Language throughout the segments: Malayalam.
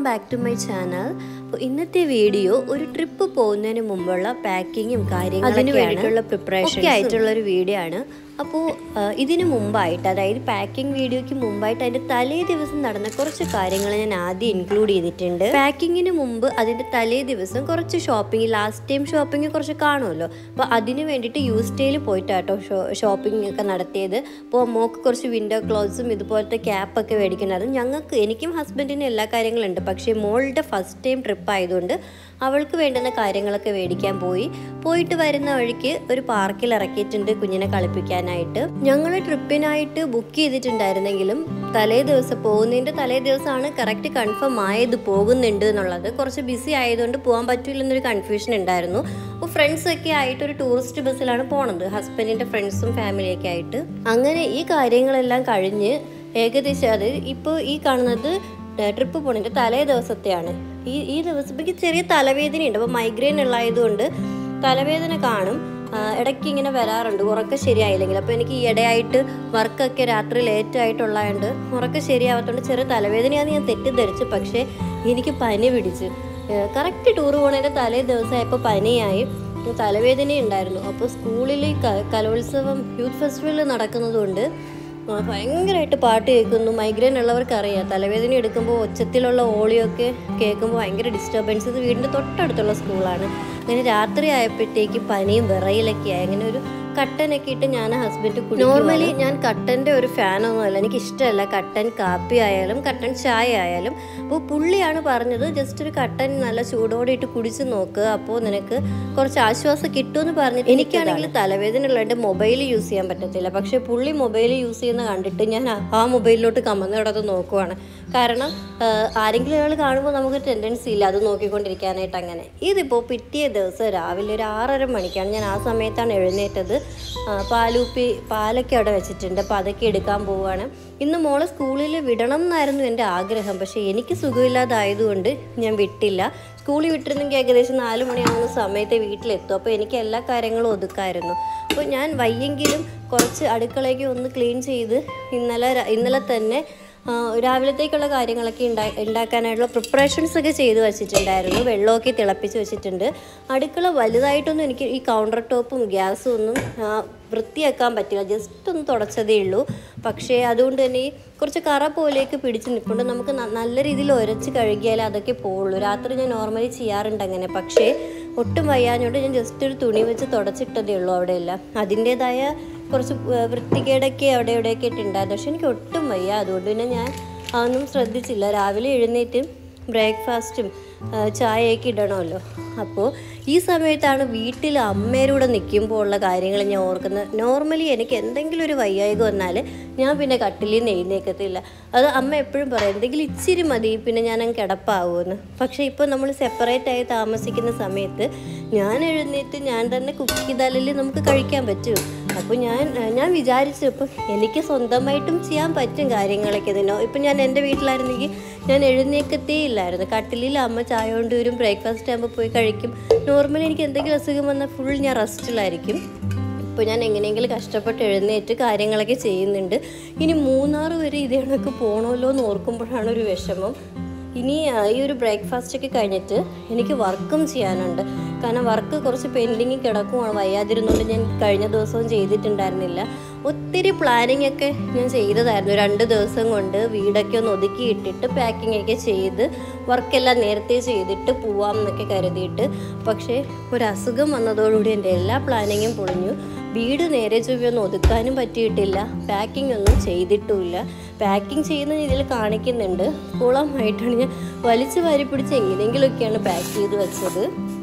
ബാക്ക് ടു മൈ ചാനൽ അപ്പോൾ ഇന്നത്തെ വീഡിയോ ഒരു ട്രിപ്പ് പോകുന്നതിന് മുമ്പുള്ള പാക്കിങ്ങും കാര്യങ്ങളും അതിന് വേണ്ടിയിട്ടുള്ള പ്രിപ്പറേഷൻ ആയിട്ടുള്ള ഒരു വീഡിയോ ആണ് അപ്പോൾ ഇതിന് മുമ്പായിട്ട് അതായത് പാക്കിംഗ് വീഡിയോയ്ക്ക് മുമ്പായിട്ട് അതിൻ്റെ തലേ ദിവസം നടന്ന കുറച്ച് കാര്യങ്ങൾ ഞാൻ ആദ്യം ഇൻക്ലൂഡ് ചെയ്തിട്ടുണ്ട് പാക്കിങ്ങിന് മുമ്പ് അതിൻ്റെ തലേ ദിവസം കുറച്ച് ഷോപ്പിംഗ് ലാസ്റ്റ് ടൈം ഷോപ്പിംഗ് കുറച്ച് കാണുമല്ലോ അപ്പോൾ അതിന് വേണ്ടിയിട്ട് യൂസ് ഡേയിൽ പോയിട്ടാട്ടോ ഷോപ്പിംഗ് ഒക്കെ നടത്തിയത് അപ്പോൾ മോക്ക് കുറച്ച് വിൻഡോ ക്ലോത്ത്സും ഇതുപോലത്തെ ക്യാപ്പൊക്കെ മേടിക്കുന്നത് ഞങ്ങൾക്ക് എനിക്കും ഹസ്ബൻഡിനും എല്ലാ കാര്യങ്ങളുണ്ട് പക്ഷേ മോളുടെ ഫസ്റ്റ് ടൈം ട്രിപ്പ് ആയതുകൊണ്ട് അവൾക്ക് വേണ്ടുന്ന കാര്യങ്ങളൊക്കെ മേടിക്കാൻ പോയി പോയിട്ട് വരുന്ന വഴിക്ക് ഒരു പാർക്കിൽ ഇറക്കിയിട്ടുണ്ട് കുഞ്ഞിനെ കളിപ്പിക്കാനായിട്ട് ഞങ്ങൾ ട്രിപ്പിനായിട്ട് ബുക്ക് ചെയ്തിട്ടുണ്ടായിരുന്നെങ്കിലും തലേ ദിവസം പോകുന്നതിൻ്റെ തലേ ദിവസമാണ് കറക്റ്റ് കൺഫേം ആയത് പോകുന്നുണ്ട് എന്നുള്ളത് കുറച്ച് ബിസി ആയതുകൊണ്ട് പോകാൻ പറ്റില്ലെന്നൊരു കൺഫ്യൂഷൻ ഉണ്ടായിരുന്നു അപ്പോൾ ഫ്രണ്ട്സ് ഒക്കെ ആയിട്ട് ഒരു ടൂറിസ്റ്റ് ബസ്സിലാണ് പോണത് ഹസ്ബൻഡിൻ്റെ ഫ്രണ്ട്സും ഫാമിലിയൊക്കെ ആയിട്ട് അങ്ങനെ ഈ കാര്യങ്ങളെല്ലാം കഴിഞ്ഞ് ഏകദേശം അത് ഇപ്പോൾ ഈ കാണുന്നത് ട്രിപ്പ് പോണതിൻ്റെ തലേ ദിവസത്തെയാണ് ഈ ഈ ദിവസം എനിക്ക് ചെറിയ തലവേദനയുണ്ട് അപ്പോൾ മൈഗ്രെയിൻ ഉള്ളതായതുകൊണ്ട് തലവേദന കാണും ഇടയ്ക്ക് ഇങ്ങനെ വരാറുണ്ട് ഉറക്കം ശരിയായില്ലെങ്കിൽ അപ്പോൾ എനിക്ക് ഈ ഇടയായിട്ട് വർക്കൊക്കെ രാത്രി ലേറ്റ് ആയിട്ടുള്ളതുകൊണ്ട് ഉറക്കം ശരിയാവാത്തതുകൊണ്ട് ചെറിയ തലവേദനയാണെന്ന് ഞാൻ തെറ്റിദ്ധരിച്ചു പക്ഷേ എനിക്ക് പനി പിടിച്ച് കറക്റ്റ് ടൂർ പോണതിൻ്റെ തലേ ദിവസമായപ്പോൾ പനിയായി തലവേദന ഉണ്ടായിരുന്നു അപ്പോൾ സ്കൂളിൽ കലോത്സവം യൂത്ത് ഫെസ്റ്റിവൽ നടക്കുന്നതുകൊണ്ട് ഭയങ്കരമായിട്ട് പാട്ട് കേൾക്കുന്നു മൈഗ്രെയിൻ ഉള്ളവർക്ക് അറിയാം തലവേദന എടുക്കുമ്പോൾ ഒച്ചത്തിലുള്ള ഓളിയൊക്കെ കേൾക്കുമ്പോൾ ഭയങ്കര ഡിസ്റ്റർബൻസ് ഇത് വീടിൻ്റെ തൊട്ടടുത്തുള്ള സ്കൂളാണ് അങ്ങനെ രാത്രി ആയപ്പോഴത്തേക്ക് പനിയും വിറയിലൊക്കെ ആയി അങ്ങനെ ഒരു കട്ടനൊക്കെ ഇട്ട് ഞാൻ ഹസ്ബൻഡ് നോർമലി ഞാൻ കട്ടൻ്റെ ഒരു ഫാനൊന്നുമല്ല എനിക്ക് ഇഷ്ടമല്ല കട്ടൻ കാപ്പി ആയാലും കട്ടൻ ചായ ആയാലും അപ്പോൾ പുള്ളിയാണ് പറഞ്ഞത് ജസ്റ്റ് ഒരു കട്ടൻ നല്ല ചൂടോടെ ഇട്ട് കുടിച്ച് നോക്കുക അപ്പോൾ നിനക്ക് കുറച്ച് ആശ്വാസം കിട്ടുമെന്ന് പറഞ്ഞിട്ട് എനിക്കാണെങ്കിൽ തലവേദന ഉള്ളതുകൊണ്ട് മൊബൈൽ യൂസ് ചെയ്യാൻ പറ്റത്തില്ല പക്ഷേ പുള്ളി മൊബൈൽ യൂസ് ചെയ്യുന്ന കണ്ടിട്ട് ഞാൻ ആ മൊബൈലിലോട്ട് കമന്നിടത്ത് നോക്കുവാണ് കാരണം ആരെങ്കിലും ഒരാൾ കാണുമ്പോൾ നമുക്ക് ടെൻഡൻസി ഇല്ല അത് നോക്കിക്കൊണ്ടിരിക്കാനായിട്ട് അങ്ങനെ ഇതിപ്പോൾ പിറ്റേ ദിവസം രാവിലെ ഒരു ആറര മണിക്കാണ് ഞാൻ ആ സമയത്താണ് എഴുന്നേറ്റത് പാലൂപ്പി പാലൊക്കെ അവിടെ വെച്ചിട്ടുണ്ട് അപ്പോൾ അതൊക്കെ എടുക്കാൻ പോവുകയാണ് ഇന്ന് മോളെ സ്കൂളിൽ വിടണം എന്നായിരുന്നു എൻ്റെ ആഗ്രഹം പക്ഷേ എനിക്ക് സുഖമില്ലാതായതുകൊണ്ട് ഞാൻ വിട്ടില്ല സ്കൂളിൽ വിട്ടിരുന്നെങ്കിൽ ഏകദേശം നാല് മണിയാവുന്ന സമയത്ത് വീട്ടിലെത്തും അപ്പോൾ എനിക്ക് എല്ലാ കാര്യങ്ങളും ഒതുക്കായിരുന്നു അപ്പോൾ ഞാൻ വയ്യെങ്കിലും കുറച്ച് അടുക്കളയ്ക്ക് ഒന്ന് ക്ലീൻ ചെയ്ത് ഇന്നലെ ഇന്നലെ തന്നെ രാവിലത്തേക്കുള്ള കാര്യങ്ങളൊക്കെ ഉണ്ടാ ഉണ്ടാക്കാനായിട്ടുള്ള പ്രിപ്പറേഷൻസ് ഒക്കെ ചെയ്ത് വെച്ചിട്ടുണ്ടായിരുന്നു വെള്ളമൊക്കെ തിളപ്പിച്ച് വെച്ചിട്ടുണ്ട് അടുക്കള വലുതായിട്ടൊന്നും എനിക്ക് ഈ കൗണ്ടർ ടോപ്പും ഗ്യാസും ഒന്നും വൃത്തിയാക്കാൻ പറ്റില്ല ജസ്റ്റ് ഒന്ന് തുടച്ചതേ ഉള്ളൂ പക്ഷേ അതുകൊണ്ട് തന്നെ ഈ കുറച്ച് കറ പോലെയൊക്കെ പിടിച്ച് നിൽപ്പുണ്ട് നമുക്ക് നല്ല രീതിയിൽ ഉരച്ച് കഴുകിയാലേ അതൊക്കെ പോവുള്ളൂ രാത്രി ഞാൻ നോർമലി ചെയ്യാറുണ്ട് അങ്ങനെ പക്ഷേ ഒട്ടും വയ്യാഞ്ഞോണ്ട് ഞാൻ ജസ്റ്റ് ഒരു തുണി വെച്ച് തുടച്ചിട്ടതേ ഉള്ളൂ അവിടെയെല്ലാം അതിൻ്റേതായ കുറച്ച് വൃത്തികേടൊക്കെ അവിടെ ഇവിടെയൊക്കെ ഇട്ടുണ്ടായിരുന്നു പക്ഷെ എനിക്ക് ഒട്ടും വയ്യ അതുകൊണ്ട് പിന്നെ ഞാൻ അതൊന്നും ശ്രദ്ധിച്ചില്ല രാവിലെ എഴുന്നേറ്റ് ബ്രേക്ക്ഫാസ്റ്റും ചായയൊക്കെ ഇടണമല്ലോ അപ്പോൾ ഈ സമയത്താണ് വീട്ടിൽ അമ്മയുടെ നിൽക്കുമ്പോൾ ഉള്ള കാര്യങ്ങൾ ഞാൻ ഓർക്കുന്നത് നോർമലി എനിക്ക് എന്തെങ്കിലും ഒരു വയ്യായിക വന്നാൽ ഞാൻ പിന്നെ കട്ടിലിൽ നിന്ന് എഴുന്നേക്കത്തില്ല അത് അമ്മ എപ്പോഴും പറയും എന്തെങ്കിലും ഇച്ചിരി മതി പിന്നെ ഞാൻ അങ്ങ് കിടപ്പാവുമെന്ന് പക്ഷേ ഇപ്പോൾ നമ്മൾ സെപ്പറേറ്റ് ആയി താമസിക്കുന്ന സമയത്ത് ഞാൻ എഴുന്നേറ്റ് ഞാൻ തന്നെ കുക്ക് ചെയ്താലല്ലേ നമുക്ക് കഴിക്കാൻ പറ്റൂ അപ്പോൾ ഞാൻ ഞാൻ വിചാരിച്ചു ഇപ്പം എനിക്ക് സ്വന്തമായിട്ടും ചെയ്യാൻ പറ്റും കാര്യങ്ങളൊക്കെ ഇതിനോ ഇപ്പം ഞാൻ എൻ്റെ വീട്ടിലായിരുന്നെങ്കിൽ ഞാൻ എഴുന്നേക്കത്തേ ഇല്ലായിരുന്നു കട്ടിലിൽ അമ്മ ചായ കൊണ്ട് വരും ബ്രേക്ക്ഫാസ്റ്റ് ആകുമ്പോൾ പോയി കഴിക്കും നോർമലി എനിക്ക് എന്തെങ്കിലും അസുഖം വന്നാൽ ഫുൾ ഞാൻ റെസ്റ്റിലായിരിക്കും ഇപ്പോൾ ഞാൻ എങ്ങനെയെങ്കിലും കഷ്ടപ്പെട്ട് എഴുന്നേറ്റ് കാര്യങ്ങളൊക്കെ ചെയ്യുന്നുണ്ട് ഇനി മൂന്നാർ വരെ ഇതേ കണക്ക് പോകണമല്ലോ എന്ന് ഓർക്കുമ്പോഴാണ് ഒരു വിഷമം ഇനി ഈ ഒരു ബ്രേക്ക്ഫാസ്റ്റ് ഒക്കെ കഴിഞ്ഞിട്ട് എനിക്ക് വർക്കും ചെയ്യാനുണ്ട് കാരണം വർക്ക് കുറച്ച് പെൻഡിങ് കിടക്കുവാണ് വയ്യാതിരുന്നുകൊണ്ട് ഞാൻ കഴിഞ്ഞ ദിവസവും ചെയ്തിട്ടുണ്ടായിരുന്നില്ല ഒത്തിരി പ്ലാനിങ് ഒക്കെ ഞാൻ ചെയ്തതായിരുന്നു രണ്ട് ദിവസം കൊണ്ട് വീടൊക്കെ ഒന്ന് ഒതുക്കി ഇട്ടിട്ട് പാക്കിംഗ് ഒക്കെ ചെയ്ത് വർക്കെല്ലാം നേരത്തെ ചെയ്തിട്ട് പോവാം എന്നൊക്കെ കരുതിയിട്ട് പക്ഷേ ഒരു അസുഖം വന്നതോടുകൂടി എൻ്റെ എല്ലാ പ്ലാനിങ്ങും പൊളിഞ്ഞു വീട് നേരെ ചൊവ്വയൊന്നും ഒതുക്കാനും പറ്റിയിട്ടില്ല പാക്കിംഗ് ഒന്നും ചെയ്തിട്ടുമില്ല പാക്കിംഗ് ചെയ്യുന്ന രീതിയിൽ കാണിക്കുന്നുണ്ട് കുളമായിട്ടാണ് ഞാൻ വലിച്ചു വാരി പിടിച്ച് എങ്ങനെയെങ്കിലുമൊക്കെയാണ് പാക്ക് ചെയ്ത് വെച്ചത്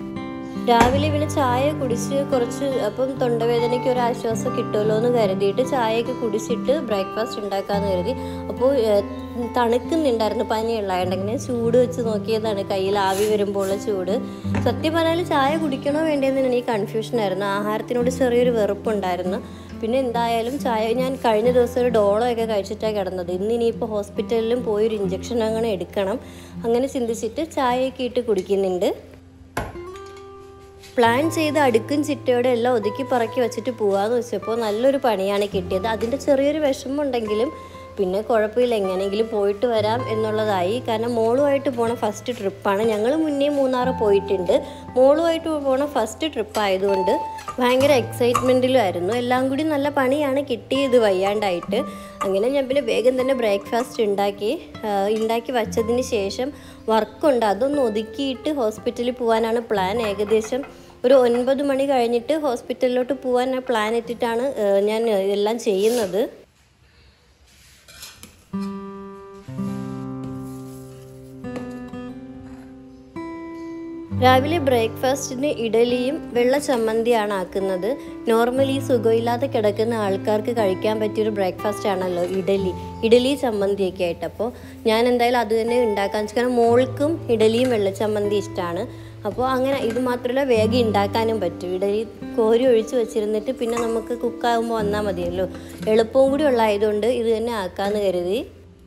രാവിലെ പിന്നെ ചായ കുടിച്ച് കുറച്ച് അപ്പം തൊണ്ടവേദനയ്ക്ക് ഒരു ആശ്വാസം കിട്ടുമല്ലോ എന്ന് കരുതിയിട്ട് ചായയൊക്കെ കുടിച്ചിട്ട് ബ്രേക്ക്ഫാസ്റ്റ് ഉണ്ടാക്കാമെന്ന് കരുതി അപ്പോൾ തണുക്കുന്നുണ്ടായിരുന്നു പനിയുള്ളതുകൊണ്ട് ഇങ്ങനെ ചൂട് വെച്ച് നോക്കിയതാണ് കയ്യിൽ ആവി വരുമ്പോൾ ചൂട് സത്യം പറഞ്ഞാൽ ചായ കുടിക്കണോ വേണ്ടതെന്ന് എനിക്ക് കൺഫ്യൂഷനായിരുന്നു ആഹാരത്തിനോട് ചെറിയൊരു വെറുപ്പുണ്ടായിരുന്നു പിന്നെ എന്തായാലും ചായ ഞാൻ കഴിഞ്ഞ ദിവസം ഒരു ഡോളൊക്കെ കഴിച്ചിട്ടാണ് കിടന്നത് ഇന്ന് ഇനിയിപ്പോൾ ഹോസ്പിറ്റലിലും പോയി ഒരു ഇഞ്ചക്ഷൻ അങ്ങനെ എടുക്കണം അങ്ങനെ ചിന്തിച്ചിട്ട് ചായയൊക്കെ ഇട്ട് കുടിക്കുന്നുണ്ട് പ്ലാൻ ചെയ്ത് അടുക്കും ചിട്ടയോടെ എല്ലാം ഒതുക്കി പറക്കി വെച്ചിട്ട് പോവാന്ന് വെച്ചപ്പോൾ നല്ലൊരു പണിയാണ് കിട്ടിയത് അതിൻ്റെ ചെറിയൊരു വിഷമം ഉണ്ടെങ്കിലും പിന്നെ കുഴപ്പമില്ല എങ്ങനെയെങ്കിലും പോയിട്ട് വരാം എന്നുള്ളതായി കാരണം മോളുമായിട്ട് പോണ ഫസ്റ്റ് ട്രിപ്പാണ് ഞങ്ങൾ മുന്നേ മൂന്നാർ പോയിട്ടുണ്ട് മോളുമായിട്ട് പോണ ഫസ്റ്റ് ട്രിപ്പ് ആയതുകൊണ്ട് ഭയങ്കര എക്സൈറ്റ്മെൻറ്റിലുമായിരുന്നു എല്ലാം കൂടി നല്ല പണിയാണ് കിട്ടിയത് വയ്യാണ്ടായിട്ട് അങ്ങനെ ഞാൻ പിന്നെ വേഗം തന്നെ ബ്രേക്ക്ഫാസ്റ്റ് ഉണ്ടാക്കി ആ, ഉണ്ടാക്കി വച്ചതിന് ശേഷം വർക്കുണ്ട് അതൊന്ന് ഒതുക്കിയിട്ട് ഹോസ്പിറ്റലിൽ പോകാനാണ് പ്ലാൻ ഏകദേശം ഒരു ഒൻപത് മണി കഴിഞ്ഞിട്ട് ഹോസ്പിറ്റലിലോട്ട് പോകാൻ പ്ലാൻ ഇട്ടിട്ടാണ് ആ, ഞാൻ എല്ലാം ചെയ്യുന്നത് രാവിലെ ബ്രേക്ക്ഫാസ്റ്റിന് ഇഡലിയും വെള്ള ചമ്മന്തിയാണ് ആക്കുന്നത് നോർമലി സുഖമില്ലാതെ കിടക്കുന്ന ആൾക്കാർക്ക് കഴിക്കാൻ പറ്റിയൊരു ബ്രേക്ക്ഫാസ്റ്റ് ആണല്ലോ ഇഡലി ഇഡലി ചമ്മന്തിയൊക്കെ ആയിട്ട് അപ്പോൾ ഞാൻ എന്തായാലും അത് തന്നെ ഉണ്ടാക്കാൻ വെച്ചാൽ കാരണം മോൾക്കും ഇഡലിയും വെള്ള ചമ്മന്തി ഇഷ്ടമാണ് അപ്പോൾ അങ്ങനെ ഇത് മാത്രമല്ല വേഗം ഉണ്ടാക്കാനും പറ്റും ഇഡലി കോരി ഒഴിച്ച് വെച്ചിരുന്നിട്ട് പിന്നെ നമുക്ക് കുക്കാകുമ്പോൾ വന്നാൽ മതിയല്ലോ എളുപ്പവും കൂടി ഉള്ളതായതുകൊണ്ട് ഇത് തന്നെ ആക്കാമെന്ന് കരുതി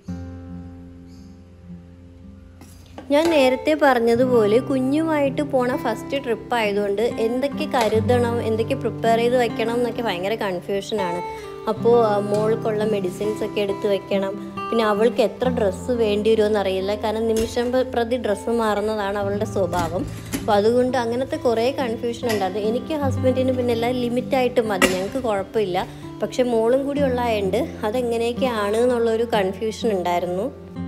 ഞാൻ നേരത്തെ പറഞ്ഞതുപോലെ കുഞ്ഞുമായിട്ട് പോണ ഫസ്റ്റ് ട്രിപ്പ് ആയതുകൊണ്ട് എന്തൊക്കെ കരുതണം എന്തൊക്കെ പ്രിപ്പയർ ചെയ്ത് വെക്കണം എന്നൊക്കെ ഭയങ്കര കൺഫ്യൂഷനാണ് അപ്പോൾ ആ, മോൾക്കുള്ള മെഡിസിൻസ് ഒക്കെ എടുത്ത് വെക്കണം പിന്നെ അവൾക്ക് എത്ര ഡ്രസ്സ് വേണ്ടി വരുമെന്ന് അറിയില്ല കാരണം നിമിഷം പ്ര- പ്രതി ഡ്രസ്സ് മാറുന്നതാണ് അവളുടെ സ്വഭാവം അപ്പോൾ അതുകൊണ്ട് അങ്ങനത്തെ കുറേ കൺഫ്യൂഷൻ ഉണ്ടായിരുന്നു എനിക്ക് ഹസ്ബൻഡിന് പിന്നെ എല്ലാം ലിമിറ്റായിട്ട് മതി ഞങ്ങൾക്ക് കുഴപ്പമില്ല പക്ഷെ മോളും കൂടി ഉള്ളതായതുകൊണ്ട് അതെങ്ങനെയൊക്കെയാണ് എന്നുള്ളൊരു കൺഫ്യൂഷൻ ഉണ്ടായിരുന്നു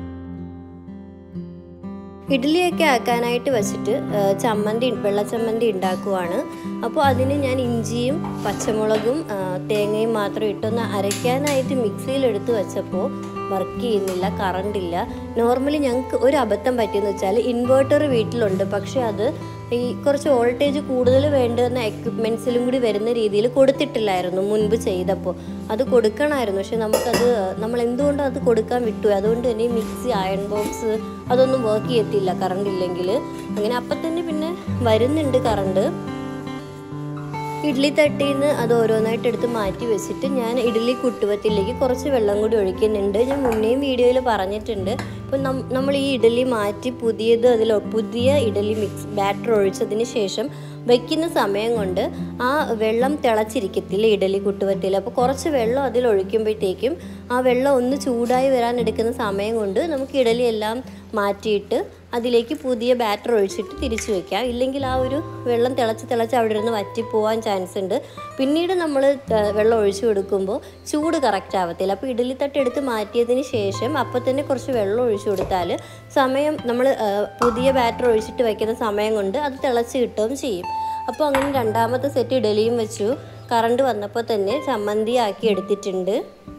ഇഡ്ഡലിയൊക്കെ ആക്കാനായിട്ട് വെച്ചിട്ട് ആ, ചമ്മന്തി വെള്ള ചമ്മന്തി ഉണ്ടാക്കുവാണ് അപ്പോൾ അതിന് ഞാൻ ഇഞ്ചിയും പച്ചമുളകും ആ, തേങ്ങയും മാത്രം ഇട്ടൊന്ന് അരയ്ക്കാനായിട്ട് മിക്സിയിൽ എടുത്ത് വെച്ചപ്പോൾ വർക്ക് ചെയ്യുന്നില്ല കറണ്ട് ഇല്ല നോർമലി ഞങ്ങൾക്ക് ഒരു അബദ്ധം പറ്റിയെന്ന് വെച്ചാൽ ഇൻവേർട്ടർ വീട്ടിലുണ്ട് പക്ഷേ അത് ഈ കുറച്ച് വോൾട്ടേജ് കൂടുതൽ വേണ്ടുന്ന എക്യുപ്മെൻസിലും കൂടി വരുന്ന രീതിയിൽ കൊടുത്തിട്ടില്ലായിരുന്നു മുൻപ് ചെയ്തപ്പോൾ അത് കൊടുക്കണമായിരുന്നു പക്ഷെ നമുക്കത് നമ്മൾ എന്തുകൊണ്ടും അത് കൊടുക്കാൻ വിട്ടു അതുകൊണ്ട് തന്നെ ഈ മിക്സി അയൺ ബോക്സ് അതൊന്നും വർക്ക് ചെയ്യത്തില്ല കറണ്ട് ഇല്ലെങ്കിൽ അങ്ങനെ അപ്പം തന്നെ പിന്നെ വരുന്നുണ്ട് കറണ്ട് ഇഡ്ഡലി തട്ടിയിൽ നിന്ന് അത് ഓരോന്നായിട്ട് എടുത്ത് മാറ്റി വെച്ചിട്ട് ഞാൻ ഇഡ്ഡലി കുട്ടുവത്തിലേക്ക് കുറച്ച് വെള്ളം കൂടി ഒഴിക്കുന്നുണ്ട് ഞാൻ മുന്നേയും വീഡിയോയിൽ പറഞ്ഞിട്ടുണ്ട് ഇപ്പം നമ്മൾ ഈ ഇഡ്ഡലി മാറ്റി പുതിയത് അതിൽ പുതിയ ഇഡ്ഡലി മിക്സ് ബാറ്റർ ഒഴിച്ചതിന് ശേഷം വെക്കുന്ന സമയം കൊണ്ട് ആ വെള്ളം തിളച്ചിരിക്കത്തില്ല ഇഡലി കുട്ടുവത്തിൽ അപ്പോൾ കുറച്ച് വെള്ളം അതിൽ ഒഴിക്കുമ്പോഴത്തേക്കും ആ വെള്ളം ഒന്ന് ചൂടായി വരാൻ എടുക്കുന്ന സമയം കൊണ്ട് നമുക്ക് ഇഡലി എല്ലാം മാറ്റിയിട്ട് അതിലേക്ക് പുതിയ ബാറ്റർ ഒഴിച്ചിട്ട് തിരിച്ചു വെക്കാം ഇല്ലെങ്കിൽ ആ ഒരു വെള്ളം തിളച്ച് തിളച്ച് അവിടെ ഇരുന്ന് വറ്റിപ്പോവാൻ ചാൻസ് ഉണ്ട് പിന്നീട് നമ്മൾ വെള്ളം ഒഴിച്ചു കൊടുക്കുമ്പോൾ ചൂട് കറക്റ്റ് ആവത്തില്ല അപ്പോൾ ഇഡലി തട്ട് എടുത്ത് മാറ്റിയതിന് ശേഷം അപ്പോൾ തന്നെ കുറച്ച് വെള്ളം ഒഴിച്ചു കൊടുത്താൽ സമയം നമ്മൾ പുതിയ ബാറ്റർ ഒഴിച്ചിട്ട് വെക്കുന്ന സമയം കൊണ്ട് അത് തിളച്ച് കിട്ടുകയും ചെയ്യും അപ്പോൾ അങ്ങനെ രണ്ടാമത്തെ സെറ്റ് ഇഡലിയും വെച്ചു കറണ്ട് വന്നപ്പോൾ തന്നെ ചമ്മന്തി ആക്കി എടുത്തിട്ടുണ്ട്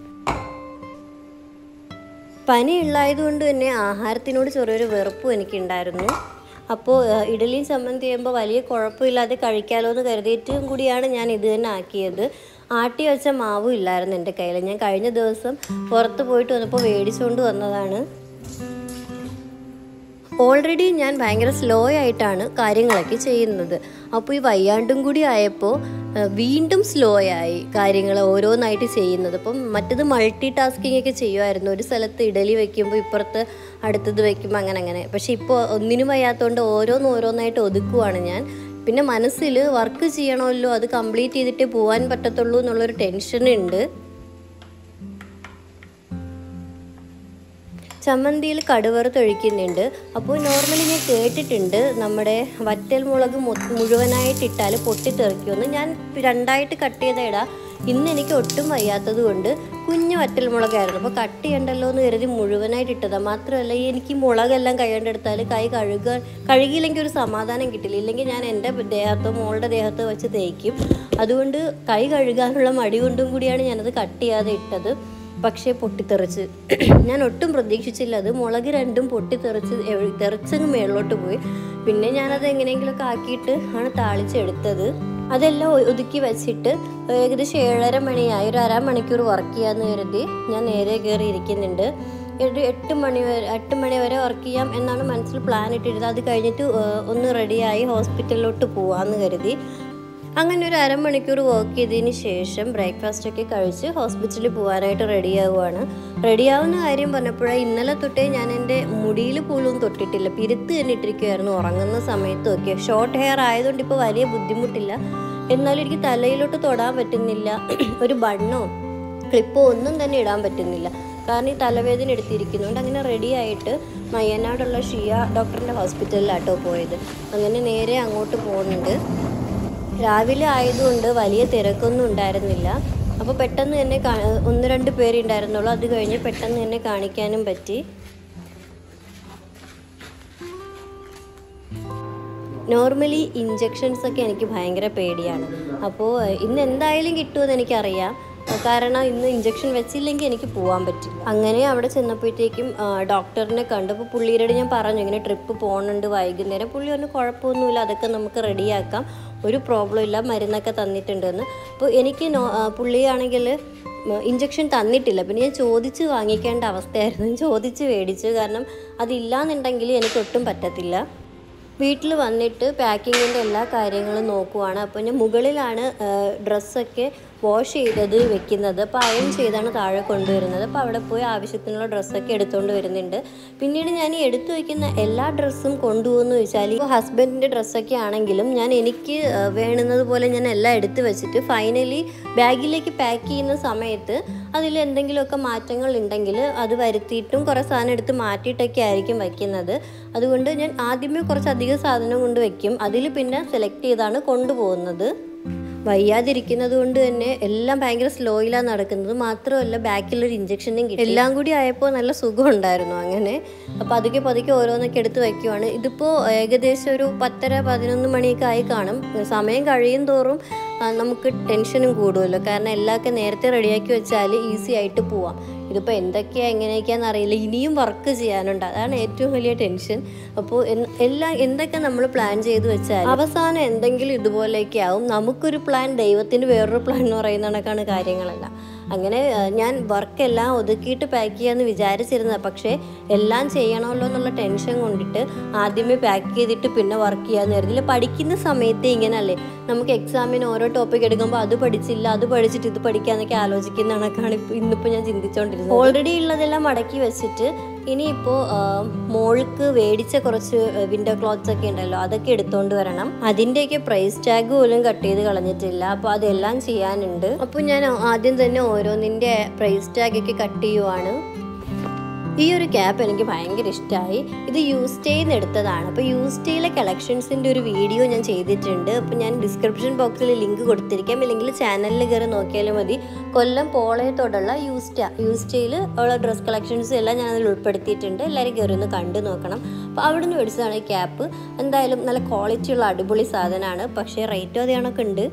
പനി ഉള്ളായതുകൊണ്ട് തന്നെ ആഹാരത്തിനോട് ചെറിയൊരു വെറുപ്പും എനിക്കുണ്ടായിരുന്നു അപ്പോൾ ഏഹ്, ഇഡലിയും ചമ്മന്തി ചെയ്യുമ്പോൾ വലിയ കുഴപ്പമില്ലാതെ കഴിക്കാമല്ലോ എന്ന് കരുതിയിട്ടും കൂടിയാണ് ഞാൻ ഇത് തന്നെ ആക്കിയത് ആട്ടി വെച്ച മാവും ഇല്ലായിരുന്നു എൻ്റെ കയ്യിൽ ഞാൻ കഴിഞ്ഞ ദിവസം പുറത്ത് പോയിട്ട് വന്നപ്പോൾ മേടിച്ചുകൊണ്ട് വന്നതാണ് ഓൾറെഡി ഞാൻ ഭയങ്കര സ്ലോ ആയിട്ടാണ് കാര്യങ്ങളൊക്കെ ചെയ്യുന്നത് അപ്പോൾ ഈ വയ്യാണ്ടും കൂടി ആയപ്പോൾ ആ, വീണ്ടും സ്ലോ ആയി കാര്യങ്ങൾ ഓരോന്നായിട്ട് ചെയ്യുന്നത് അപ്പം മറ്റത് മൾട്ടി ടാസ്കിങ് ഒക്കെ ചെയ്യുമായിരുന്നു ഒരു സ്ഥലത്ത് ഇഡലി വെക്കുമ്പോൾ ഇപ്പുറത്ത് അടുത്തത് വെക്കുമ്പോൾ അങ്ങനെ അങ്ങനെ പക്ഷെ ഇപ്പോൾ ഒന്നിനും വയ്യാത്തതുകൊണ്ട് ഓരോന്ന് ഓരോന്നായിട്ട് ഒതുക്കുവാണ് ഞാൻ പിന്നെ മനസ്സിൽ വർക്ക് ചെയ്യണമല്ലോ അത് കംപ്ലീറ്റ് ചെയ്തിട്ടേ പോകാൻ പറ്റത്തുള്ളൂ എന്നുള്ളൊരു ടെൻഷൻ ഉണ്ട് ചമ്മന്തിയിൽ കടുവറുത്ത് ഒഴിക്കുന്നുണ്ട് അപ്പോൾ നോർമലി ഞാൻ കേട്ടിട്ടുണ്ട് നമ്മുടെ വറ്റൽ മുളക് മൊ- മുഴുവനായിട്ട് പൊട്ടിത്തെറിക്കുമെന്ന് ഞാൻ രണ്ടായിട്ട് കട്ട് ചെയ്ത ഇടാം ഇന്ന് എനിക്ക് ഒട്ടും വയ്യാത്തത് കൊണ്ട് കുഞ്ഞു വറ്റൽ മുളകായിരുന്നു അപ്പോൾ കട്ട് ചെയ്യണ്ടല്ലോ എന്ന് കരുതി മുഴുവനായിട്ട് ഇട്ടതാണ് മാത്രമല്ല ഈ എനിക്ക് ഈ മുളകെല്ലാം കൈകൊണ്ടെടുത്താൽ കൈ കഴുകാൻ കഴുകിയില്ലെങ്കിൽ ഒരു സമാധാനം കിട്ടില്ല ഇല്ലെങ്കിൽ ഞാൻ എൻ്റെ ദേഹത്തോ മോളുടെ ദേഹത്തോ വെച്ച് തേക്കും അതുകൊണ്ട് കൈ കഴുകാനുള്ള മടി കൊണ്ടും കൂടിയാണ് ഞാനത് കട്ട് ചെയ്യാതെ ഇട്ടത് പക്ഷേ പൊട്ടിത്തെറിച്ച് ഞാൻ ഒട്ടും പ്രതീക്ഷിച്ചില്ല അത് മുളക് രണ്ടും പൊട്ടിത്തെറിച്ച് എവ- തെറിച്ചങ്ങ് മേളിലോട്ട് പോയി പിന്നെ ഞാനത് എങ്ങനെയെങ്കിലുമൊക്കെ ആക്കിയിട്ട് ആണ് താളിച്ചെടുത്തത് അതെല്ലാം ഒ- ഒതുക്കി വെച്ചിട്ട് ഏകദേശം ഏഴര മണിയായി ഒരു അരമണിക്കൂർ വർക്ക് ചെയ്യാമെന്ന് കരുതി ഞാൻ നേരെ കയറി ഇരിക്കുന്നുണ്ട് ഒരു എട്ട് മണി വരെ എട്ട് മണി വരെ വർക്ക് ചെയ്യാം എന്നാണ് മനസ്സിൽ പ്ലാൻ ഇട്ടിരുന്നത് അത് കഴിഞ്ഞിട്ട് ഏഹ്, ഒന്ന് റെഡിയായി ഹോസ്പിറ്റലിലോട്ട് പോവാമെന്ന് കരുതി അങ്ങനെ ഒരു അരമണിക്കൂർ വർക്ക് ചെയ്തതിന് ശേഷം ബ്രേക്ക്ഫാസ്റ്റ് ഒക്കെ കഴിച്ച് ഹോസ്പിറ്റലിൽ പോകാനായിട്ട് റെഡിയാവുകയാണ് റെഡിയാവുന്ന കാര്യം പറഞ്ഞപ്പോഴേ ഇന്നലെ തൊട്ടേ ഞാൻ എൻ്റെ മുടിയിൽ പോലും തൊട്ടിട്ടില്ല പിരുത്ത് തന്നെ ഇട്ടിരിക്കുമായിരുന്നു ഉറങ്ങുന്ന സമയത്തൊക്കെ ഷോർട്ട് ഹെയർ ആയതുകൊണ്ട് ഇപ്പോൾ വലിയ ബുദ്ധിമുട്ടില്ല എന്നാലും എനിക്ക് തലയിലോട്ട് തൊടാൻ പറ്റുന്നില്ല ഒരു ബണ്ണോ ക്ലിപ്പോ ഒന്നും തന്നെ ഇടാൻ പറ്റുന്നില്ല കാരണം ഈ തലവേദന എടുത്തിരിക്കുന്നുണ്ട് അങ്ങനെ റെഡി ആയിട്ട് മയ്യനാടുള്ള ഷിയ ഡോക്ടറിൻ്റെ ഹോസ്പിറ്റലിലാട്ടോ പോയത് അങ്ങനെ നേരെ അങ്ങോട്ട് പോകുന്നുണ്ട് രാവിലെ ആയതുകൊണ്ട് വലിയ തിരക്കൊന്നും ഉണ്ടായിരുന്നില്ല അപ്പോൾ പെട്ടെന്ന് തന്നെ കാ- ഒന്ന് രണ്ട് പേര് ഉണ്ടായിരുന്നുള്ളൂ അത് കഴിഞ്ഞ് പെട്ടെന്ന് തന്നെ കാണിക്കാനും പറ്റി നോർമലി ഇഞ്ചെക്ഷൻസ് ഒക്കെ എനിക്ക് ഭയങ്കര പേടിയാണ് അപ്പോൾ ഇന്ന് എന്തായാലും കിട്ടുമെന്ന് എനിക്കറിയാം കാരണം ഇന്ന് ഇഞ്ചെക്ഷൻ വെച്ചില്ലെങ്കിൽ എനിക്ക് പോകാൻ പറ്റും അങ്ങനെ അവിടെ ചെന്നപ്പോഴത്തേക്കും ആ, ഡോക്ടറിനെ കണ്ടപ്പോൾ പുള്ളിയുടെ ഞാൻ പറഞ്ഞു ഇങ്ങനെ ട്രിപ്പ് പോകുന്നുണ്ട് വൈകുന്നേരം പുള്ളി പറഞ്ഞു കുഴപ്പമൊന്നുമില്ല അതൊക്കെ നമുക്ക് റെഡിയാക്കാം ഒരു പ്രോബ്ലം ഇല്ല മരുന്നൊക്കെ തന്നിട്ടുണ്ടെന്ന് അപ്പോൾ എനിക്ക് നോ ആ, പുള്ളിയാണെങ്കിൽ ഇഞ്ചക്ഷൻ തന്നിട്ടില്ല പിന്നെ ഞാൻ ചോദിച്ച് വാങ്ങിക്കേണ്ട അവസ്ഥയായിരുന്നു ഞാൻ ചോദിച്ച് മേടിച്ചു കാരണം അതില്ലാന്നുണ്ടെങ്കിൽ എനിക്ക് ഒട്ടും പറ്റത്തില്ല വീട്ടിൽ വന്നിട്ട് പാക്കിങ്ങിൻ്റെ എല്ലാ കാര്യങ്ങളും നോക്കുവാണ് അപ്പോൾ ഞാൻ മുകളിലാണ് ഡ്രസ്സൊക്കെ വാഷ് ചെയ്തത് വെക്കുന്നത് അപ്പോൾ അയൺ ചെയ്താണ് താഴെ കൊണ്ടുവരുന്നത് അപ്പോൾ അവിടെ പോയി ആവശ്യത്തിനുള്ള ഡ്രസ്സൊക്കെ എടുത്തുകൊണ്ട് വരുന്നുണ്ട് പിന്നീട് ഞാൻ ഈ എടുത്തു വയ്ക്കുന്ന എല്ലാ ഡ്രസ്സും കൊണ്ടുപോകുന്നു വെച്ചാൽ ഇപ്പോൾ ഹസ്ബൻഡിൻ്റെ ഡ്രസ്സൊക്കെ ആണെങ്കിലും ഞാൻ എനിക്ക് ആ, വേണ്ടുന്നത് പോലെ ഞാൻ എല്ലാം എടുത്തു വെച്ചിട്ട് ഫൈനലി ബാഗിലേക്ക് പാക്ക് ചെയ്യുന്ന സമയത്ത് അതിൽ എന്തെങ്കിലുമൊക്കെ മാറ്റങ്ങൾ ഉണ്ടെങ്കിൽ അത് വരുത്തിയിട്ടും കുറേ സാധനം എടുത്ത് മാറ്റിയിട്ടൊക്കെ ആയിരിക്കും വയ്ക്കുന്നത് അതുകൊണ്ട് ഞാൻ ആദ്യമേ കുറച്ച് അധികം സാധനം കൊണ്ട് വയ്ക്കും അതിൽ പിന്നെ സെലക്ട് ചെയ്താണ് കൊണ്ടുപോകുന്നത് വയ്യാതിരിക്കുന്നത് കൊണ്ട് തന്നെ എല്ലാം ഭയങ്കര സ്ലോയിലാണ് നടക്കുന്നത് മാത്രമല്ല ബാക്കിലൊരു ഇഞ്ചക്ഷനും കിട്ടി എല്ലാം കൂടി ആയപ്പോൾ നല്ല സുഖം ഉണ്ടായിരുന്നു അങ്ങനെ അപ്പോൾ പതുക്കെ പതുക്കെ ഓരോന്നൊക്കെ എടുത്ത് വയ്ക്കുവാണ് ഇതിപ്പോൾ ഏകദേശം ഒരു പത്തര പതിനൊന്ന് മണിയൊക്കെ ആയി കാണും സമയം കഴിയും തോറും ആ, നമുക്ക് ടെൻഷനും കൂടുമല്ലോ കാരണം എല്ലാമൊക്കെ നേരത്തെ റെഡിയാക്കി വെച്ചാൽ ഈസി ആയിട്ട് പോവാം ഇതിപ്പോൾ എന്തൊക്കെയാ എങ്ങനെയൊക്കെയാണെന്ന് അറിയില്ല ഇനിയും വർക്ക് ചെയ്യാനുണ്ട് അതാണ് ഏറ്റവും വലിയ ടെൻഷൻ അപ്പോൾ എൻ- എല്ലാം എന്തൊക്കെ നമ്മൾ പ്ലാൻ ചെയ്ത് വെച്ചാൽ അവസാനം എന്തെങ്കിലും ഇതുപോലെയൊക്കെ ആവും നമുക്കൊരു പ്ലാൻ ദൈവത്തിന് വേറൊരു പ്ലാൻ എന്ന് പറയുന്ന കണക്കാണ് കാര്യങ്ങളെല്ലാം അങ്ങനെ ആ, ഞാൻ വർക്കെല്ലാം ഒതുക്കിയിട്ട് പാക്ക് ചെയ്യാമെന്ന് വിചാരിച്ചിരുന്നത് പക്ഷേ എല്ലാം ചെയ്യണമല്ലോ എന്നുള്ള ടെൻഷൻ കൊണ്ടിട്ട് ആദ്യമേ പാക്ക് ചെയ്തിട്ട് പിന്നെ വർക്ക് ചെയ്യാമെന്ന് കരുതില്ല പഠിക്കുന്ന സമയത്ത് ഇങ്ങനല്ലേ നമുക്ക് എക്സാമിന് ഓരോ ടോപ്പിക് എടുക്കുമ്പോൾ അത് പഠിച്ചില്ല അത് പഠിച്ചിട്ട് ഇത് പഠിക്കാന്നൊക്കെ ആലോചിക്കുന്ന കണക്കാണ് ഇപ്പോൾ ഇന്നിപ്പോൾ ഞാൻ ചിന്തിച്ചുകൊണ്ടിരുന്നത് ഓൾറെഡി ഉള്ളതെല്ലാം മടക്കി വെച്ചിട്ട് ഇനിയിപ്പോൾ മോൾക്ക് മേടിച്ച കുറച്ച് വിൻഡോ ക്ലോത്ത്സ് ഒക്കെ ഉണ്ടല്ലോ അതൊക്കെ എടുത്തുകൊണ്ട് വരണം അതിൻ്റെയൊക്കെ പ്രൈസ് ടാഗ് പോലും കട്ട് ചെയ്ത് കളഞ്ഞിട്ടില്ല അപ്പോൾ അതെല്ലാം ചെയ്യാനുണ്ട് അപ്പോൾ ഞാൻ ആദ്യം തന്നെ ഓരോന്നിൻ്റെ പ്രൈസ് ടാഗ് ഒക്കെ കട്ട് ചെയ്യുവാണ് ഈ ഒരു ക്യാപ്പ് എനിക്ക് ഭയങ്കര ഇഷ്ടമായി ഇത് യൂസ്റ്റേയിൽ നിന്ന് എടുത്തതാണ് അപ്പോൾ യൂസ്റ്റേയിലെ കളക്ഷൻസിൻ്റെ ഒരു വീഡിയോ ഞാൻ ചെയ്തിട്ടുണ്ട് അപ്പോൾ ഞാൻ ഡിസ്ക്രിപ്ഷൻ ബോക്സിൽ ലിങ്ക് കൊടുത്തിരിക്കാം ഇല്ലെങ്കിൽ ചാനലിൽ കയറി നോക്കിയാലും മതി കൊല്ലം പോളയത്തോടുള്ള യൂസ്റ്റ യൂസ്റ്റയിൽ ഉള്ള ഡ്രസ് കളക്ഷൻസും എല്ലാം ഞാൻ അതിൽ ഉൾപ്പെടുത്തിയിട്ടുണ്ട് എല്ലാവരും കയറി ഒന്ന് കണ്ടു നോക്കണം അപ്പോൾ അവിടെ നിന്ന് മേടിച്ചതാണ് ഈ ക്യാപ്പ് എന്തായാലും നല്ല ക്വാളിറ്റിയുള്ള അടിപൊളി സാധനമാണ് പക്ഷേ റേറ്റും അതേ കണക്ക് ഉണ്ട്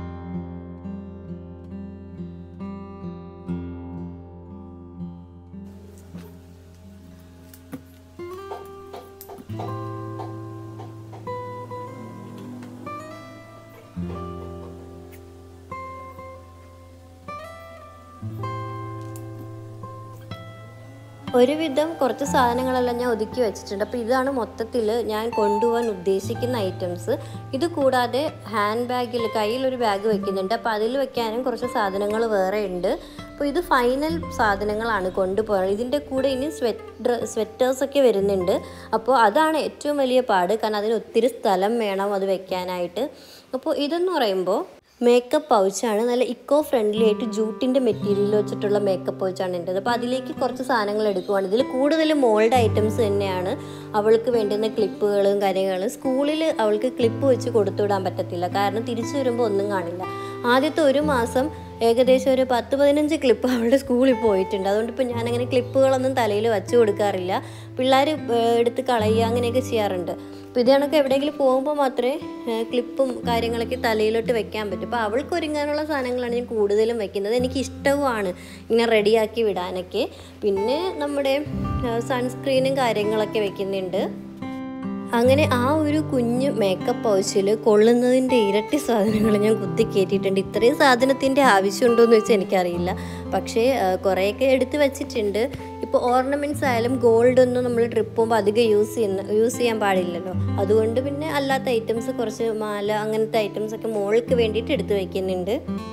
ഒരുവിധം കുറച്ച് സാധനങ്ങളെല്ലാം ഞാൻ ഒതുക്കി വെച്ചിട്ടുണ്ട് അപ്പോൾ ഇതാണ് മൊത്തത്തിൽ ഞാൻ കൊണ്ടുപോകാൻ ഉദ്ദേശിക്കുന്ന ഐറ്റംസ് ഇത് കൂടാതെ ഹാൻഡ് ബാഗിൽ കയ്യിലൊരു ബാഗ് വെക്കുന്നുണ്ട് അപ്പോൾ അതിൽ വെക്കാനും കുറച്ച് സാധനങ്ങൾ വേറെ ഉണ്ട് അപ്പോൾ ഇത് ഫൈനൽ സാധനങ്ങളാണ് കൊണ്ടുപോകുന്നത് ഇതിൻ്റെ കൂടെ ഇനി സ്വെറ്റർ സ്വെറ്റേഴ്സൊക്കെ വരുന്നുണ്ട് അപ്പോൾ അതാണ് ഏറ്റവും വലിയ പാട് കാരണം അതിന് ഒത്തിരി സ്ഥലം വേണം അത് വെക്കാനായിട്ട് അപ്പോൾ ഇതെന്ന് പറയുമ്പോൾ മേക്കപ്പ് പൗച്ചാണ് നല്ല ഇക്കോ ഫ്രണ്ട്ലി ആയിട്ട് ജൂട്ടിൻ്റെ മെറ്റീരിയൽ വെച്ചിട്ടുള്ള മേക്കപ്പ് പൗച്ചാണ് എൻ്റെത് അപ്പോൾ അതിലേക്ക് കുറച്ച് സാധനങ്ങൾ എടുക്കുവാണ് ഇതിൽ കൂടുതൽ മോൾഡ് ഐറ്റംസ് തന്നെയാണ് അവൾക്ക് വേണ്ടുന്ന ക്ലിപ്പുകളും കാര്യങ്ങളും സ്കൂളിൽ അവൾക്ക് ക്ലിപ്പ് വെച്ച് കൊടുത്തുവിടാൻ പറ്റത്തില്ല കാരണം തിരിച്ചു വരുമ്പോൾ ഒന്നും കാണില്ല ആദ്യത്തെ ഒരു മാസം ഏകദേശം ഒരു പത്ത് പതിനഞ്ച് ക്ലിപ്പ് അവളുടെ സ്കൂളിൽ പോയിട്ടുണ്ട് അതുകൊണ്ട് ഇപ്പോൾ ഞാനങ്ങനെ ക്ലിപ്പുകളൊന്നും തലയിൽ വെച്ച് കൊടുക്കാറില്ല പിള്ളേർ എടുത്ത് കളയുക അങ്ങനെയൊക്കെ ചെയ്യാറുണ്ട് അപ്പോൾ ഇത് കണക്ക് എവിടെയെങ്കിലും പോകുമ്പോൾ മാത്രമേ ഏഹ്, ക്ലിപ്പും കാര്യങ്ങളൊക്കെ തലയിലോട്ട് വെക്കാൻ പറ്റും അപ്പോൾ അവൾക്ക് ഒരുങ്ങാനുള്ള സാധനങ്ങളാണ് ഞാൻ കൂടുതലും വെക്കുന്നത് എനിക്ക് ഇഷ്ടവുമാണ് ഇങ്ങനെ റെഡിയാക്കി വിടാനൊക്കെ പിന്നെ നമ്മുടെ സൺസ്ക്രീനും കാര്യങ്ങളൊക്കെ വെക്കുന്നുണ്ട് അങ്ങനെ ആ ഒരു കുഞ്ഞ് മേക്കപ്പ് പൗച്ചിൽ കൊള്ളുന്നതിൻ്റെ ഇരട്ടി സാധനങ്ങൾ ഞാൻ കുത്തി കയറ്റിയിട്ടുണ്ട് ഇത്രയും സാധനത്തിൻ്റെ ആവശ്യമുണ്ടോ എന്ന് വെച്ചാൽ എനിക്കറിയില്ല പക്ഷേ ആ, കുറേയൊക്കെ എടുത്ത് വെച്ചിട്ടുണ്ട് ഇപ്പോൾ ഓർണമെൻറ്റ്സ് ആയാലും ഗോൾഡ് ഒന്നും നമ്മൾ ട്രിപ്പ് പോകുമ്പോൾ അധികം യൂസ് ചെയ്യുന്ന യൂസ് ചെയ്യാൻ പാടില്ലല്ലോ അതുകൊണ്ട് പിന്നെ അല്ലാത്ത ഐറ്റംസ് കുറച്ച് മാല അങ്ങനത്തെ ഐറ്റംസ് ഒക്കെ മോൾക്ക് വേണ്ടിയിട്ട് എടുത്ത് വയ്ക്കുന്നുണ്ട്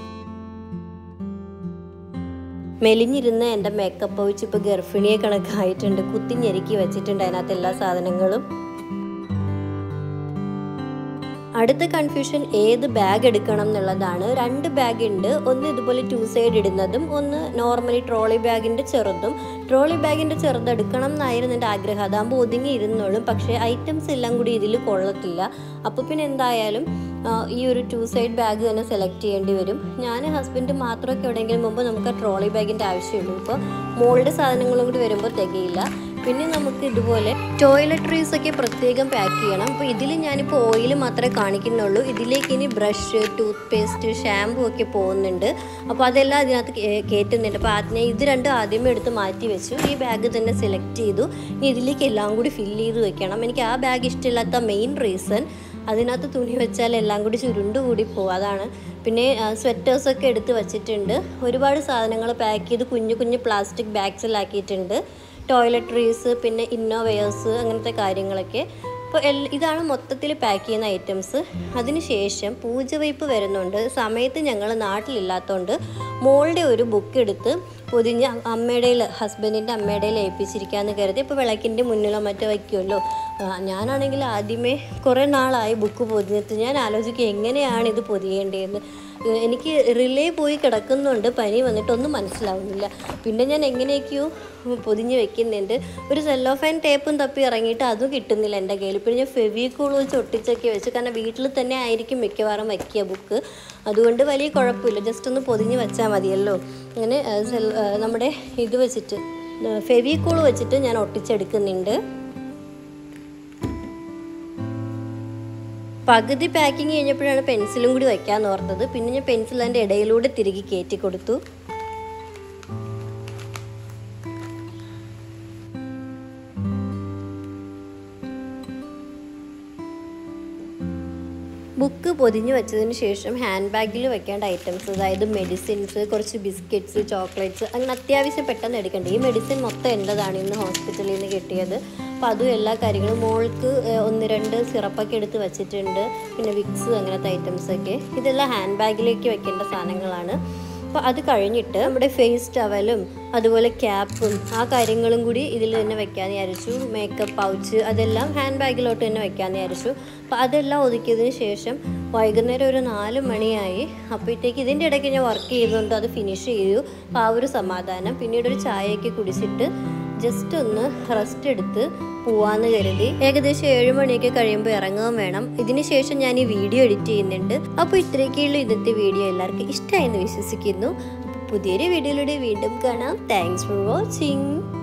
മെലിഞ്ഞിരുന്ന എൻ്റെ മേക്കപ്പ് പൗച്ച് ഇപ്പോൾ ഗർഭിണിയെ കണക്കായിട്ടുണ്ട് കുത്തി ഞെരുക്കി വെച്ചിട്ടുണ്ട് അതിനകത്ത് എല്ലാ സാധനങ്ങളും അടുത്ത കൺഫ്യൂഷൻ ഏത് ബാഗ് എടുക്കണം എന്നുള്ളതാണ് രണ്ട് ബാഗ് ഉണ്ട് ഒന്ന് ഇതുപോലെ ടു സൈഡ് ഇടുന്നതും ഒന്ന് നോർമലി ട്രോളി ബാഗിൻ്റെ ചെറുതും ട്രോളി ബാഗിൻ്റെ ചെറുത് എടുക്കണം എന്നായിരുന്നു എൻ്റെ ആഗ്രഹം അതാകുമ്പോൾ ഒതുങ്ങി ഇരുന്നോളും പക്ഷേ ഐറ്റംസ് എല്ലാം കൂടി ഇതിൽ കൊള്ളത്തില്ല അപ്പോൾ പിന്നെ എന്തായാലും ആ, ഈ ഒരു ടു സൈഡ് ബാഗ് തന്നെ സെലക്ട് ചെയ്യേണ്ടി വരും ഞാൻ ഹസ്ബൻഡ് മാത്രമൊക്കെ എവിടെയെങ്കിലും മുമ്പ് നമുക്ക് ആ ട്രോളി ബാഗിൻ്റെ ആവശ്യമുള്ളൂ ഇപ്പോൾ മോളുടെ സാധനങ്ങളും കൂടി വരുമ്പോൾ തികയില്ല പിന്നെ നമുക്ക് ഇതുപോലെ ടോയ്ലറ്ററീസ് ഒക്കെ പ്രത്യേകം പാക്ക് ചെയ്യണം അപ്പോൾ ഇതിൽ ഞാനിപ്പോൾ ഓയിൽ മാത്രമേ കാണിക്കുന്നുള്ളൂ ഇതിലേക്ക് ഇനി ബ്രഷ് ടൂത്ത് പേസ്റ്റ് ഷാമ്പു ഒക്കെ പോകുന്നുണ്ട് അപ്പോൾ അതെല്ലാം അതിനകത്ത് കേ- കയറ്റുന്നുണ്ട് അപ്പോൾ ആദ്യം ഇത് രണ്ടും ആദ്യമേ എടുത്ത് മാറ്റി വെച്ചു ഈ ബാഗ് തന്നെ സെലക്ട് ചെയ്തു ഇനി ഇതിലേക്ക് എല്ലാം കൂടി ഫില്ല് ചെയ്ത് വെക്കണം എനിക്ക് ആ ബാഗ് ഇഷ്ടമില്ലാത്ത മെയിൻ റീസൺ അതിനകത്ത് തുണി വെച്ചാൽ എല്ലാം കൂടി ചുരുണ്ട് കൂടി പോകും അതാണ് പിന്നെ സ്വെറ്റേഴ്സൊക്കെ എടുത്ത് വെച്ചിട്ടുണ്ട് ഒരുപാട് സാധനങ്ങൾ പാക്ക് ചെയ്ത് കുഞ്ഞു കുഞ്ഞു പ്ലാസ്റ്റിക് ബാഗ്സിലാക്കിയിട്ടുണ്ട് ടോയ്ലറ്ററീസ് പിന്നെ ഇന്നോവെയേഴ്സ് അങ്ങനത്തെ കാര്യങ്ങളൊക്കെ അപ്പോൾ എൽ ഇതാണ് മൊത്തത്തിൽ പാക്ക് ചെയ്യുന്ന ഐറ്റംസ് അതിനുശേഷം പൂജ വയ്പ്പ് വരുന്നുണ്ട് സമയത്ത് ഞങ്ങൾ നാട്ടിലില്ലാത്തതുകൊണ്ട് മോളുടെ ഒരു ബുക്ക് എടുത്ത് പൊതിഞ്ഞ് അമ്മയുടെ ഹസ്ബൻഡിൻ്റെ അമ്മയുടെ ഏൽപ്പിച്ചിരിക്കാമെന്ന് കരുതി ഇപ്പോൾ വിളക്കിൻ്റെ മുന്നിലോ മറ്റോ വയ്ക്കുമല്ലോ ആ, ഞാനാണെങ്കിൽ ആദ്യമേ കുറേ നാളായി ബുക്ക് പൊതിഞ്ഞിട്ട് ഞാൻ ആലോചിക്കുക എങ്ങനെയാണ് ഇത് പൊതിയേണ്ടതെന്ന് ഏഹ് എനിക്ക് റിലേ പോയി കിടക്കുന്നുണ്ട് പനി വന്നിട്ടൊന്നും മനസ്സിലാവുന്നില്ല പിന്നെ ഞാൻ എങ്ങനെയൊക്കെയോ പൊതിഞ്ഞ് വെക്കുന്നുണ്ട് ഒരു സെല്ലോഫാൻ ടേപ്പും തപ്പി ഇറങ്ങിയിട്ട് അതും കിട്ടുന്നില്ല എൻ്റെ കയ്യിൽ പിന്നെ ഞാൻ ഫെവിക്കോൾ വെച്ച് ഒട്ടിച്ചൊക്കെ വെച്ച് കാരണം വീട്ടിൽ തന്നെ ആയിരിക്കും മിക്കവാറും വയ്ക്കുക ബുക്ക് അതുകൊണ്ട് വലിയ കുഴപ്പമില്ല ജസ്റ്റ് ഒന്ന് പൊതിഞ്ഞ് വെച്ചാൽ മതിയല്ലോ അങ്ങനെ ഏഹ്, സെൽ- ഏഹ്, നമ്മുടെ ഇത് വെച്ചിട്ട് ഫെവിക്കോൾ വെച്ചിട്ട് ഞാൻ ഒട്ടിച്ചെടുക്കുന്നുണ്ട് പകുതി പാക്കിങ് കഴിഞ്ഞപ്പോഴാണ് പെൻസിലും കൂടി വയ്ക്കാന്ന് ഓർത്തത് പിന്നെ ഞാൻ പെൻസിൽ അതിൻ്റെ ഇടയിലൂടെ തിരികെ കയറ്റി കൊടുത്തു ബുക്ക് പൊതിഞ്ഞ് വെച്ചതിന് ശേഷം ഹാൻഡ് ബാഗിൽ വെക്കേണ്ട ഐറ്റംസ് അതായത് മെഡിസിൻസ് കുറച്ച് ബിസ്ക്കറ്റ്സ് ചോക്ലേറ്റ്സ് അങ്ങനെ അത്യാവശ്യം പെട്ടെന്ന് എടുക്കേണ്ട ഈ മെഡിസിൻ മൊത്തം എൻ്റെതാണ് ഇന്ന് ഹോസ്പിറ്റലിൽ നിന്ന് കിട്ടിയത് അപ്പോൾ അതും എല്ലാ കാര്യങ്ങളും മോൾക്ക് ഏഹ്, ഒന്ന് രണ്ട് സിറപ്പൊക്കെ എടുത്ത് വെച്ചിട്ടുണ്ട് പിന്നെ വിക്സ് അങ്ങനത്തെ ഐറ്റംസൊക്കെ ഇതെല്ലാം ഹാൻഡ് ബാഗിലേക്ക് വെക്കേണ്ട സാധനങ്ങളാണ് അപ്പോൾ അത് കഴിഞ്ഞിട്ട് നമ്മുടെ ഫേസ് ടവലും അതുപോലെ ക്യാപ്പും ആ കാര്യങ്ങളും കൂടി ഇതിൽ തന്നെ വെക്കാമെന്ന് വിചാരിച്ചു മേക്കപ്പ് പൗച്ച് അതെല്ലാം ഹാൻഡ് ബാഗിലോട്ട് തന്നെ വെക്കാമെന്ന് വിചാരിച്ചു അപ്പോൾ അതെല്ലാം ഒതുക്കിയതിന് ശേഷം വൈകുന്നേരം ഒരു നാല് മണിയായി അപ്പോഴത്തേക്ക് ഇതിൻ്റെ ഇടയ്ക്ക് ഞാൻ വർക്ക് ചെയ്തുകൊണ്ട് അത് ഫിനിഷ് ചെയ്തു അപ്പോൾ ആ ഒരു സമാധാനം പിന്നീട് ഒരു ചായയൊക്കെ കുടിച്ചിട്ട് ജസ്റ്റ് ഒന്ന് റെസ്റ്റ് എടുത്ത് പോവാന്ന് കരുതി ഏകദേശം ഏഴ് മണിയൊക്കെ കഴിയുമ്പോൾ ഇറങ്ങുകയും വേണം ഇതിന് ശേഷം ഞാൻ ഈ വീഡിയോ എഡിറ്റ് ചെയ്യുന്നുണ്ട് അപ്പോൾ ഇത്രയൊക്കെയുള്ള ഇന്നത്തെ വീഡിയോ എല്ലാവർക്കും ഇഷ്ടമായെന്ന് വിശ്വസിക്കുന്നു പുതിയൊരു വീഡിയോയിലൂടെ വീണ്ടും കാണാം താങ്ക്സ് ഫോർ വാച്ചിങ്